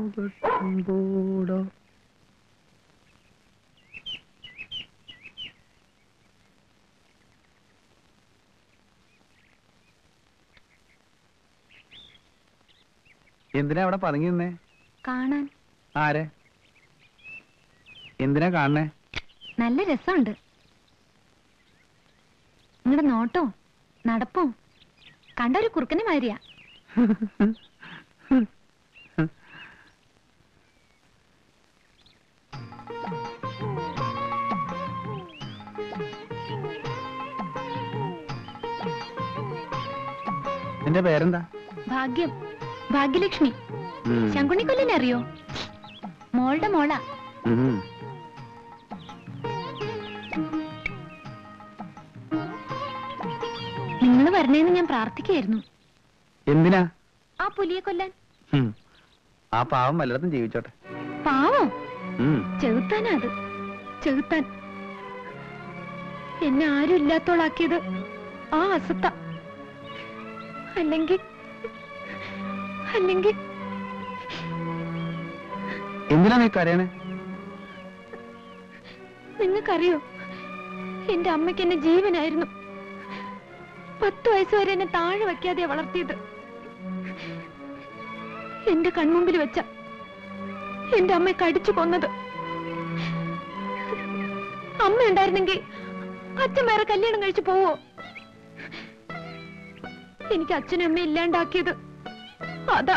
വെട്ടുമ്പോടോ എന്തിനാ അവിടെ പതുങ്ങി നിന്നേ കാണാൻ ആരെ എന്തിനാ കാണണേ നല്ല രസമുണ്ട് നിങ്ങളുടെ നോട്ടോ നടപ്പോ കണ്ട ഒരു കുറുക്കനെ മാതിരിയാ നിന്റെ പേരെന്താ ഭാഗ്യം ഭാഗ്യലക്ഷ്മി ശങ്കുണ്ണിക്കൊല്ലിനെ അറിയോ മോളുടെ മോളാ ഉം. നിങ്ങൾ വരണേന്ന് ഞാൻ പ്രാർത്ഥിക്കായിരുന്നു എന്തിനാ ആ പുലിയെ കൊല്ലാൻ ഉം. ആ പാവം വല്ലയിടത്തും ജീവിച്ചോട്ടെ പാവം ഉം. ചെകുത്താനാ അത് ചെകുത്താൻ എന്നെ ആരും ഇല്ലാത്തോളാക്കിയത് ആ അസത്ത അല്ലെങ്കിൽ അല്ലെങ്കിൽ എന്തിനാ നീ കരയണേ നിങ്ങൾക്കറിയോ എന്റെ അമ്മയ്ക്ക് എന്നെ ജീവനായിരുന്നു പത്ത് വയസ്സ് വരെ എന്നെ താഴെ വയ്ക്കാതെ വളർത്തിയത് എന്റെ കൺമുമ്പിൽ വെച്ച എന്റെ അമ്മയെ കടിച്ചു കൊന്നത് അമ്മ ഉണ്ടായിരുന്നെങ്കിൽ അച്ഛൻ വേറെ കല്യാണം കഴിച്ചു പോവോ എനിക്ക് അച്ഛനും അമ്മയും ഇല്ലാണ്ടാക്കിയത് അതാ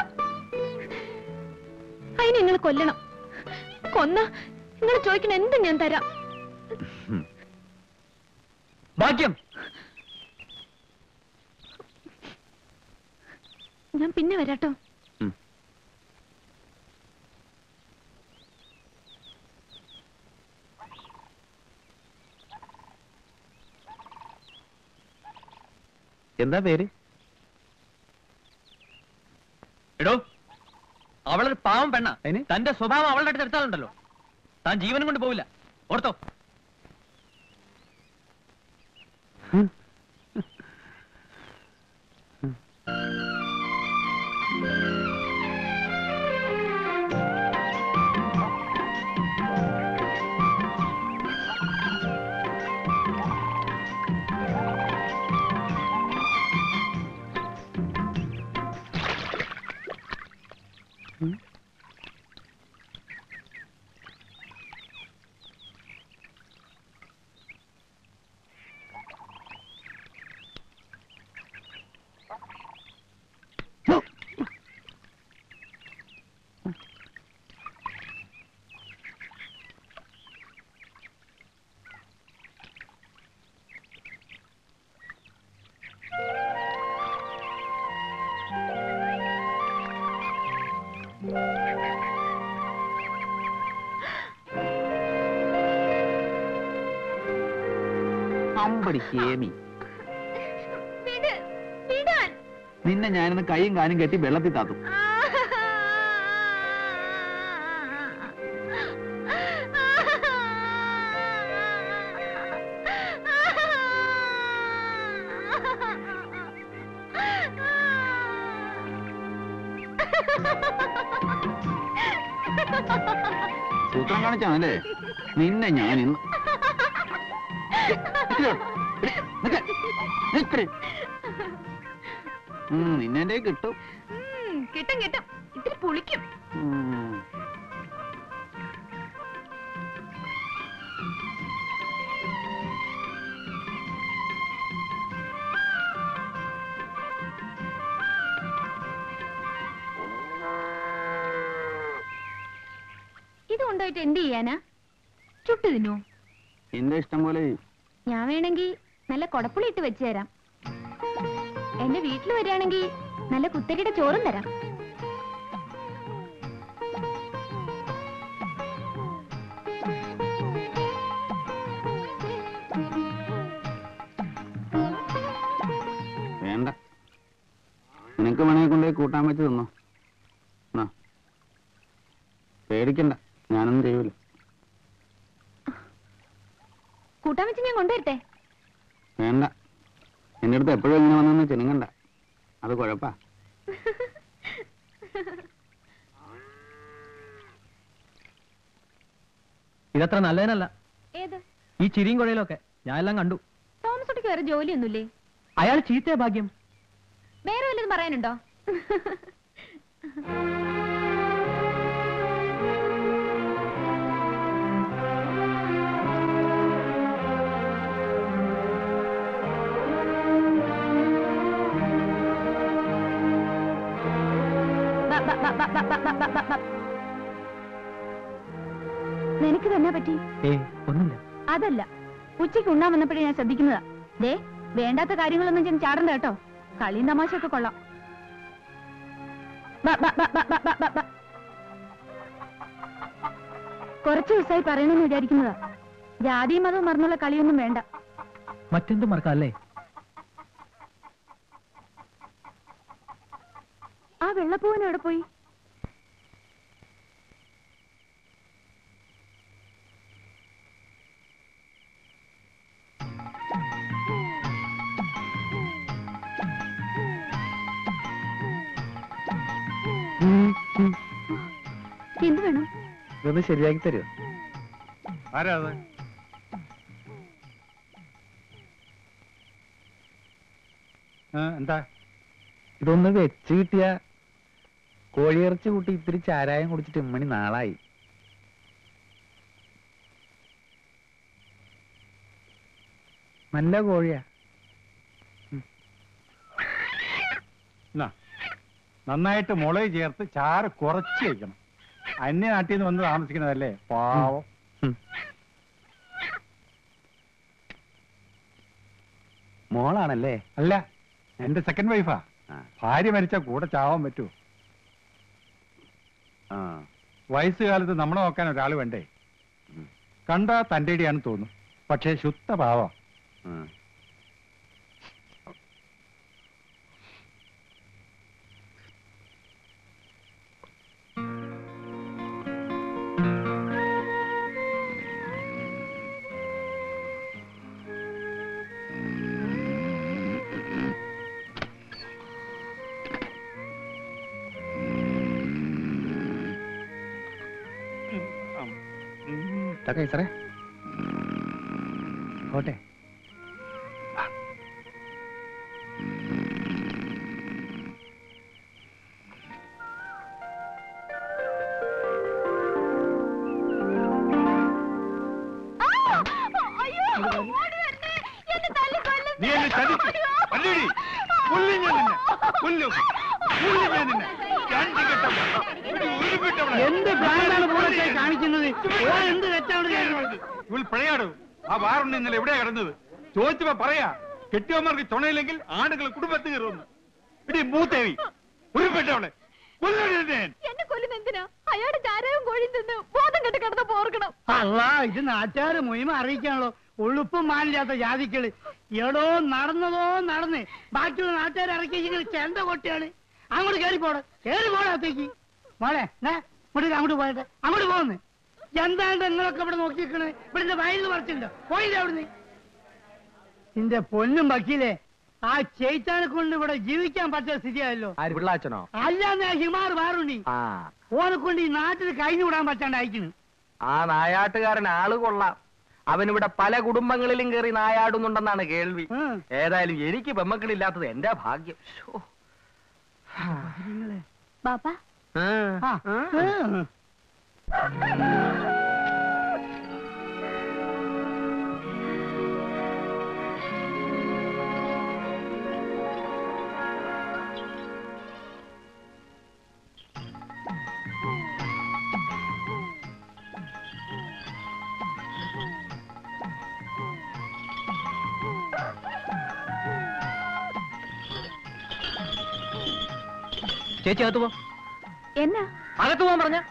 അതിന് നിങ്ങൾ കൊല്ലണം കൊന്ന നിങ്ങൾ ചോദിക്കണ എന്തും ഞാൻ തരാം ഭാഗ്യം ഞാൻ പിന്നെ വരാട്ടോ ഉം. എന്താ പേര് എടോ അവളൊരു പാവം പെണ്ണ അതിന്? തന്റെ സ്വഭാവം അവളുടെ അടുത്ത് എടുത്താലുണ്ടല്ലോ താൻ ജീവനും കൊണ്ട് പോവില്ല ഓർത്തോ അമ്പടി ഹേമി വിട്, വിടാൻ. നിന്നെ ഞാനിന്ന് കൈയും കാലും കെട്ടി വെള്ളത്തിൽ താത്തും സൂത്രം കാണിച്ചാണല്ലേ നിന്നെ ഞാൻ ഇന്ന് നിന്നെ എന്റെ കയ്യിൽ കിട്ടും ഉം, കിട്ടും കിട്ടും ഇത്തിരി പുളിക്കും ഉം. ഇത് കൊണ്ടുപോയിട്ട് എന്ത് ചെയ്യാനാ ചുട്ടു തിന്നോ എന്റെ ഇഷ്ടം പോലെ ചെയ്യ്. ഞാൻ വേണമെങ്കിൽ നല്ല കൊടപ്പുളി ഇട്ട് വെച്ചു തരാം എന്റെ വീട്ടിൽ വരികയാണെങ്കിൽ നല്ല കുത്തരിയുടെ ചോറും തരാം വേണ്ട നിനക്ക് വേണമെങ്കിൽ കൊണ്ടുപോയി കൂട്ടാൻ വെച്ച് തിന്നോ എന്നാ. പേടിക്കണ്ട ഞാനൊന്നും ചെയ്യൂല കൂട്ടാൻ വെച്ച് ഞാൻ കൊണ്ടുവരട്ടെ വേണ്ട എന്റെ അടുത്ത് എപ്പോഴും ഇങ്ങനെ വന്നൊന്ന് ചിനുങ്ങണ്ട അത് കുഴപ്പാ ഇതത്ര നല്ലതിനല്ല ഏത് ഈ ചിരിയും കുഴയിലൊക്കെ ഞാൻ എല്ലാം കണ്ടു തോമസ് കുട്ടിക്ക് വേറെ ജോലിയൊന്നുമില്ലേ അയാൾ ചീത്തയ ഭാഗ്യം വേറെ വല്ലതും പറയാനുണ്ടോ ബ, ബ, ബ, ബ, ബ, ബ, ബ, ബ, ബ. നിനക്ക് തന്നെ പറ്റി ഏ ഒന്നുമില്ല അതല്ല ഉച്ചയ്ക്ക് ഉണ്ണാൻ വന്നപ്പോഴേ ഞാൻ ശ്രദ്ധിക്കുന്നതാ ദേ വേണ്ടാത്ത കാര്യങ്ങളൊന്നും ചെന്ന് ചാടണ്ട കേട്ടോ കളിയും തമാശയൊക്കെ കൊള്ളാം ബ, ബ, ബ, ബ, ബ, ബ, ബ, ബ. കുറച്ച് ദിവസമായി പറയണമെന്ന് വിചാരിക്കുന്നതാ ജാതിയും മതവും മറന്നുള്ള കളിയൊന്നും വേണ്ട മറ്റെന്തും മറക്കാം അല്ലേ ആ വെള്ളപ്പൂവൻ എവിടെ പോയി എന്ത് വേണം ഇതൊന്ന് ശരിയാക്കി തരുമോ ആരാ അത് ആ, എന്താ ഇതൊന്ന് വെച്ച് കിട്ടിയ കോഴിയിറച്ചി കൂട്ടി ഇത്തിരി ചാരായം കുടിച്ചിട്ട് ഇമ്മണി നാളായി നല്ല കോഴിയാ എന്നാ നന്നായിട്ട് മുളക് ചേർത്ത് ചാറ് കുറച്ച് വയ്ക്കണം അന്യ നാട്ടിൽ നിന്ന് വന്ന് താമസിക്കുന്നതല്ലേ പാവം ഉം. മോളാണല്ലേ അല്ല എന്റെ സെക്കൻഡ് വൈഫാ ആ. ഭാര്യ മരിച്ച കൂടെ ചാവാൻ പറ്റുമോ ആ വയസ്സുകാലത്ത് നമ്മളെ നോക്കാൻ ഒരാൾ വേണ്ടേ ഉം. കണ്ടാ തന്റെ ഇടിയാണെന്ന് തോന്നും പക്ഷേ ശുദ്ധ പാവം ആ. ഇതൊക്കെ സാറേ പോട്ടെ നീ എന്നെ ചതിച്ചു അല്ലടി കൊല്ലും ഞാൻ നിന്നെ കൊല്ലും കൊല്ലും ഞാൻ നിന്നെ രണ്ട് കെട്ടവളെ. ഒരു ഉരുപിട്ടവളെ. എന്ത് ഭ്രാന്താണ് പൂരത്തെ കാണിക്കുന്നത് ഓൻ എന്ത് തെറ്റാണ് ചെയ്യുന്നത് ഇവൾ പിഴയാടും ആ വാറുണ്ട് ഇന്നലെ എവിടെയാ കിടന്നത് ചോദിച്ചപ്പോ പറയാ കെട്ടിയവന്മാർക്ക് തുണയില്ലെങ്കിൽ ആണുങ്ങൾ കുടുംബത്തിൽ കയറുന്നു ഇടി മൂത്തേവി ഉരുപ്പെട്ടവളെ കൊല്ലടി ഞാൻ എന്നെ കൊല്ലുന്ന എന്തിനാ അയാളുടെ ചാരവും കോഴി നിന്ന് ബോധം കെട്ട് കിടന്ന് പോർക്കണം അല്ല ഇത് നാട്ടുകാര് മുയിമ അറിയിക്കാണല്ലോ ഉളുപ്പും മാനില്ലാത്ത ജാതിക്കള് എടോ നടന്നതോ നടന്ന് ബാക്കിയുള്ള നാട്ടുകാർ ഇറക്കി ഇങ്ങനെ ചെണ്ട കൊട്ടിയാണ് അങ്ങോട്ട് കയറി പോടെ കയറി പോടാത്തേക്ക് മോളെ നേ ഇങ്ങോട്ട് അങ്ങോട്ട് പോയിട്ട് അങ്ങോട്ട് പോകുന്നു എന്താണ് നിങ്ങളൊക്കെ ഇവിടെ നോക്കി നിൽക്കണത് ഇവിടെ വയലിൽ പറിച്ചിട്ടുണ്ടോ പോയില്ല അവിടുന്ന് നിന്റെ പൊന്നും വക്കീലേ ആ ചേച്ചാനെ കൊണ്ട് ഇവിടെ ജീവിക്കാൻ പറ്റുന്ന സ്ഥിതിയായല്ലോ ആര് പിള്ളാച്ചനോ അല്ലാന്ന് ആ ഹിമാർ വേറുണ്ടി ആ ഓനെ കൊണ്ട് ഈ നാട്ടിൽ കഴിഞ്ഞു വിടാൻ പറ്റാണ്ട് അയക്കുന്നു ആ നായാട്ടുകാരൻ ആള് കൊള്ളാം അവനിവിടെ പല കുടുംബങ്ങളിലും കയറി നായാടുന്നുണ്ടെന്നാണ് കേൾവി ഉം. ഏതായാലും എനിക്ക് പെമ്മക്കളില്ലാത്തത് എന്റെ ഭാഗ്യം ശോ. ബാപ്പ ആ. ആ, ഉം. ചേച്ചി അകത്ത് പോ എന്നാ അകത്ത് പോകാൻ പറഞ്ഞ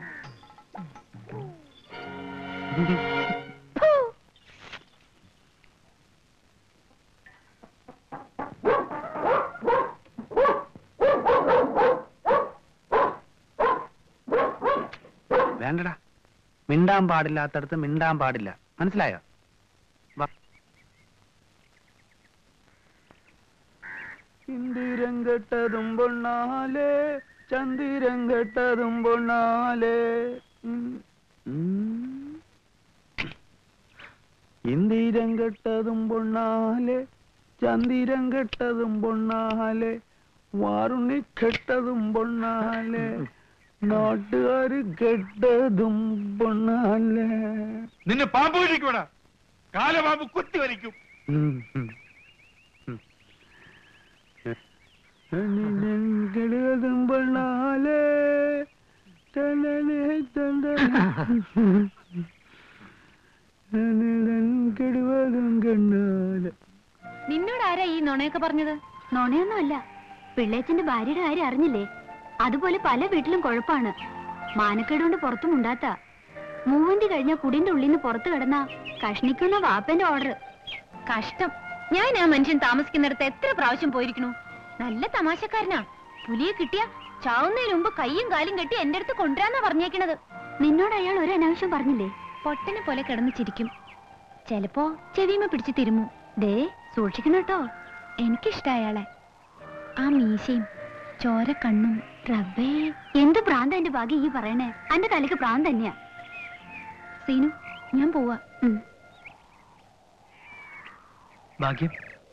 ഫൂ. വേണ്ടടാ മിണ്ടാൻ പാടില്ലാത്തടത്ത് മിണ്ടാൻ പാടില്ല മനസ്സിലായോ വാ. ഇന്ദിരം കെട്ടതും പൊണ്ണാലേ ചന്ദിരം കെട്ടതും പൊണ്ണാലേ ഉം. ഉം. ഇന്ദിരം കെട്ടതും പൊണ്ണാലെ ചന്ദിരം കെട്ടതും പൊണ്ണാലെ വാറുണ്ണി കെട്ടതും പൊണ്ണാലെ നാട്ടുകാര് കെട്ടതും പൊണ്ണാലെ നിന്നെ പാമ്പ് വലിക്കൂടാ കാലപാമ്പ് കുത്തി വലിക്കും ഉം, ഉം, ഉം. ചന്ദിരം കെടുകതും പൊണ്ണാലെ തന്നനെ തന്തനെ. ചന്ദിരം കെടുവതും കണ്ണാലെ നിന്നോട് ആരാ ഈ നുണയൊക്കെ പറഞ്ഞത് നുണയൊന്നുമല്ല പിള്ളേച്ചന്റെ ഭാര്യയുടെ കാര്യം അറിഞ്ഞില്ലേ അതുപോലെ പല വീട്ടിലും കുഴപ്പാണ് മാനക്കേട് കൊണ്ട് പുറത്തും ഉണ്ടാത്ത മൂവന്തി കഴിഞ്ഞ കുടിന്റെ ഉള്ളിൽ നിന്ന് പുറത്തു കിടന്ന കഷ്ണിക്കുന്ന വാപ്പന്റെ ഓർഡർ കഷ്ടം ഞാൻ ആ മനുഷ്യൻ താമസിക്കുന്നിടത്ത് എത്ര പ്രാവശ്യം പോയിരിക്കണു നല്ല തമാശക്കാരനാ പുലിയെ കിട്ടിയ ചാവുന്നതിന് മുമ്പ് കയ്യും കാലും കെട്ടി എന്റെ അടുത്ത് കൊണ്ടുവരാന്നാ പറഞ്ഞേക്കണത് നിന്നോട് അയാൾ ഒരു അനാവശ്യം പറഞ്ഞില്ലേ പൊട്ടനെ പോലെ കിടന്ന് ചിരിക്കും ചെലപ്പോ ചെവിമ പിടിച്ച് തിരുമു ദേ സൂക്ഷിക്കണം കേട്ടോ എനിക്കിഷ്ട അയാളെ ആ മീശയും ചോര കണ്ണും റബ്ബേ എന്ത് പ്രാന്ത എന്റെ ഭാഗ്യം ഈ പറയണേ അന്റെ തലക്ക് പ്രാന്ത് തന്നെയാ സീനു ഞാൻ പോവാ ഉം. ഭാഗ്യം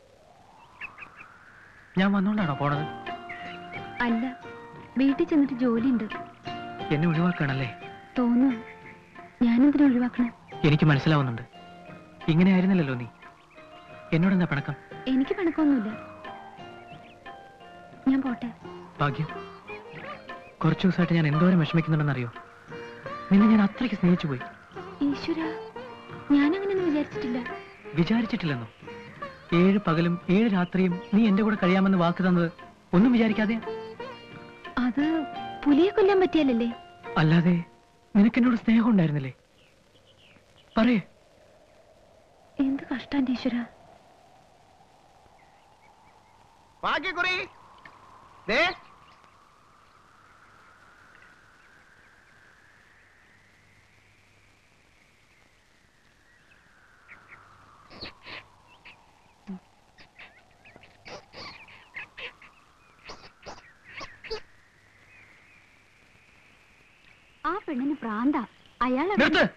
ഞാൻ വന്നോണ്ടാണോ പോണത് അല്ല വീട്ടിൽ ചെന്നിട്ട് ജോലിയുണ്ട് എന്നെ ഒഴിവാക്കണല്ലേ തോന്നുക ഞാനെന്തിനാ ഒഴിവാക്കണം എനിക്ക് മനസ്സിലാവുന്നുണ്ട് ഇങ്ങനെ ആയിരുന്നില്ലല്ലോ നീ എന്നോടെന്താ പിണക്കം എനിക്ക് പണക്കൊന്നുമില്ല ഞാൻ പോട്ടെ ഭാഗ്യം കുറച്ചു ദിവസമായിട്ട് ഞാൻ എന്തോരം വിഷമിക്കുന്നുണ്ടെന്നറിയോ നിന്നെ ഞാൻ അത്രയ്ക്ക് സ്നേഹിച്ചു പോയി ഈശ്വര ഞാനങ്ങനെയൊന്നും വിചാരിച്ചിട്ടില്ല വിചാരിച്ചിട്ടില്ലെന്നോ ഏഴ് പകലും ഏഴ് രാത്രിയും നീ എന്റെ കൂടെ കഴിയാമെന്ന് വാക്ക് തന്നത് ഒന്നും വിചാരിക്കാതെ അത് പുലിയെ കൊല്ലാൻ പറ്റിയല്ലേ അല്ലാതെ നിനക്ക് എന്നോട് സ്നേഹം ഉണ്ടായിരുന്നില്ലേ പറയേ എന്ത് കഷ്ടാന്റെ ഈശ്വര ഭാഗ്യക്കുറി ദേ ആ പെണ്ണിന് പ്രാന്താ അയാൾ എവിടെ- നിർത്ത്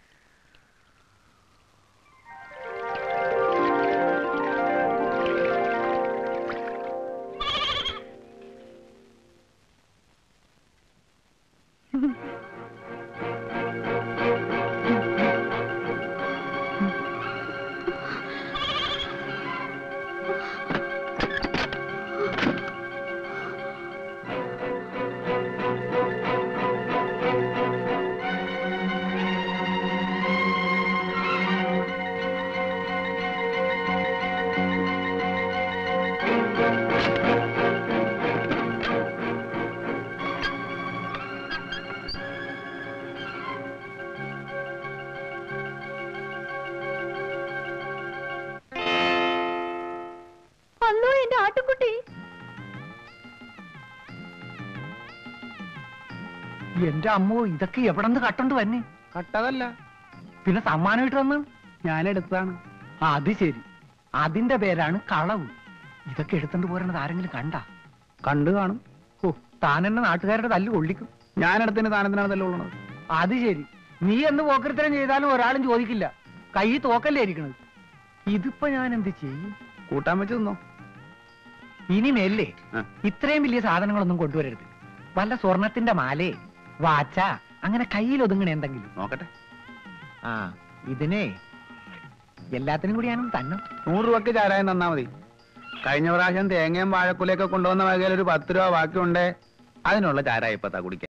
അല്ലോ എന്റെ ആട്ടുകുട്ടി എന്റെ അമ്മോ ഇതൊക്കെ എവിടെ നിന്ന് കട്ടോണ്ട് വന്നെ കട്ടതല്ല പിന്നെ സമ്മാനമായിട്ട് വന്ന് ഞാൻ എടുത്താണ് അത് ശരി അതിന്റെ പേരാണ് കളവ് ഇതൊക്കെ എടുത്തോണ്ട് പോരണത് ആരെങ്കിലും കണ്ട കണ്ടു കാണും ഓ താൻ എന്നെ നാട്ടുകാരുടെ തല്ല് കൊള്ളിക്കും ഞാനെടുത്തിന് താനെന്തിനാണ് തല്ലുള്ളത് അത് ശരി നീ എന്ന് പോക്കരുത്തരം ചെയ്താലും ഒരാളും ചോദിക്കില്ല കൈ തോക്കല്ലേ ഇരിക്കണത് ഇതിപ്പോ ഞാൻ എന്ത് ചെയ്യും കൂട്ടാൻ വെച്ച് തിന്നോ ഇനി മേലേ ആ. ഇത്രയും വലിയ സാധനങ്ങളൊന്നും കൊണ്ടുവരരുത് വല്ല സ്വർണത്തിന്റെ മാലേ വാച്ച അങ്ങനെ കയ്യിൽ ഒതുങ്ങണ എന്തെങ്കിലും നോക്കട്ടെ ആ ഇതിനെ എല്ലാത്തിനും കൂടി ഞാനും തന്നെ നൂറ് രൂപക്ക് ചാരായം തന്നാ മതി കഴിഞ്ഞ പ്രാവശ്യം തേങ്ങയും വാഴക്കുലയൊക്കെ കൊണ്ടുവന്ന വകയിൽ ഒരു പത്ത് രൂപ ബാക്കിയുണ്ടേ അതിനുള്ള ചാരായ ഇപ്പത്താ കുടിക്കാൻ